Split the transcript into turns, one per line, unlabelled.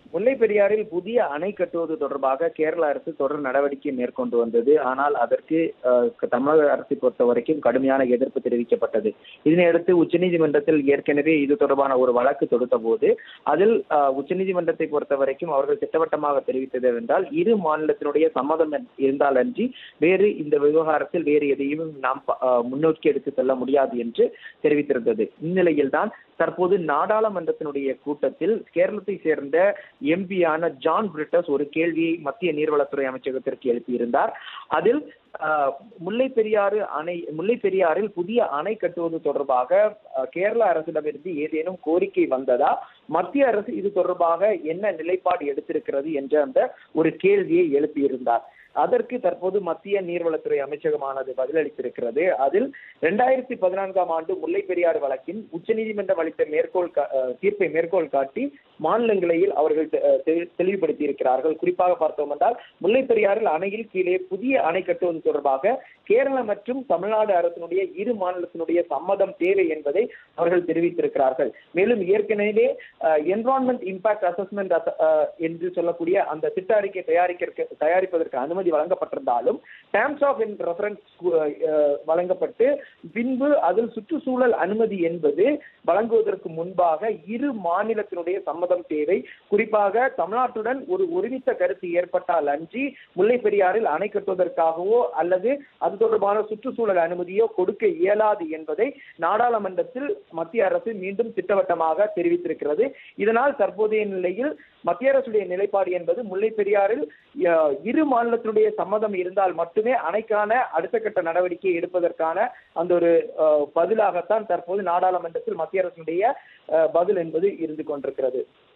முல்லை பெரியாறில் புதிய அணை கட்டுவது தொடர்பாக கேரள அரசு தொடர் நடவடிக்கை மேற்கொண்டு வந்தது ஆனால் அதற்கு அஹ், தமிழக அரசை பொறுத்த வரைக்கும் கடுமையான எதிர்ப்பு தெரிவிக்கப்பட்டது இதனையடுத்து உச்சநீதிமன்றத்தில் ஏற்கனவே இது தொடர்பான ஒரு வழக்கு தொடுத்த போது அதில் அஹ், உச்சநீதிமன்றத்தை பொறுத்த வரைக்கும் அவர்கள் திட்டவட்டமாக தெரிவித்தது என்றால் இரு மாநிலத்தினுடைய சம்மதம் இருந்தால் அன்றி வேறு இந்த விவகாரத்தில் வேறு எதையும் நாம் ப- அஹ், முன்னோக்கி எடுத்து செல்ல முடியாது என்று தெரிவித்திருந்தது இந்நிலையில்தான் தற்போது நாடாளுமன்றத்தினுடைய கூட்டத்தில் கேரளத்தை சேர்ந்த எம்பியான ஜான் பிரிட்டஸ் ஒரு கேள்வியை மத்திய நீர்வளத்துறை அமைச்சகத்திற்கு எழுப்பியிருந்தார் அதில் ஆஹ், முல்லை பெரியாறு அணை முல்லை பெரியாறில் புதிய அணை கட்டுவது தொடர்பாக ஆஹ், கேரள அரசிடமிருந்து ஏதேனும் கோரிக்கை வந்ததா மத்திய அரசு இது தொடர்பாக என்ன நிலைப்பாடு எடுத்திருக்கிறது என்ற அந்த ஒரு கேள்வியை எழுப்பியிருந்தார் அதற்கு தற்போது மத்திய நீர்வளத்துறை அமைச்சகமானது பதிலளித்திருக்கிறது அதில் இரண்டாயிரத்தி பதினான்காம் ஆண்டு முல்லை பெரியாறு வழக்கின் உச்சநீதிமன்றம் அளித்த மேற்கோள் கா- அஹ், தீர்ப்பை மேற்கோள் காட்டி மாநிலங்களவையில் அவர்கள் தெ- அஹ், தெளி- தெளிவுபடுத்தி இருக்கிறார்கள் குறிப்பாக பார்த்தோம் என்றால் முல்லை பெரியாறில் அணையில் கீழே புதிய அணை கட்டுவது தொடர்பாக கேரள மற்றும் தமிழ்நாடு அரசினுடைய இரு மாநிலத்தினுடைய சம்மதம் தேவை என்பதை அவர்கள் தெரிவித்திருக்கிறார்கள் மேலும் ஏற்கனவே என்வரான்மெண்ட் இம்பாக்ட் அசஸ்மெண்ட் என்று சொல்லக்கூடிய அந்த திட்ட அறிக்கை தயாரிக்க தயாரிப்பதற்கு அனுமதி வழங்கப்பட்டிருந்தாலும் டேம்ஸ் ஆஃப் இன் ரெஃபரன்ஸ் வழங்கப்பட்டு பின்பு அதில் சுற்றுச்சூழல் அனுமதி என்பது வழங்குவதற்கு முன்பாக இரு மாநிலத்தினுடைய சம்மதம் தேவை குறிப்பாக தமிழ்நாட்டுடன் ஒரு ஒருமித்த கருத்து ஏற்பட்டால் அன்றி முல்லை பெரியாறில் அணை கட்டுவதற்காகவோ அல்லது அது தொடர்பான சுற்றுச்சூழல் அனுமதியோ கொடுக்க இயலாது என்பதை நாடாளுமன்றத்தில் மத்திய அரசு மீண்டும் திட்டவட்டமாக தெரிவித்திருக்கிறது இதனால் தற்போதைய நிலையில் மத்திய அரசுடைய நிலைப்பாடு என்பது முல்லை பெரியாறில் அஹ், இரு மாநிலத்தினுடைய சம்மதம் இருந்தால் மட்டுமே அணைக்கான அடுத்த கட்ட நடவடிக்கை எடுப்பதற்கான அந்த ஒரு அஹ், பதிலாகத்தான் தற்போது நாடாளுமன்றத்தில் மத்திய அரசுடைய அஹ், பதில் என்பது இருந்து கொண்டிருக்கிறது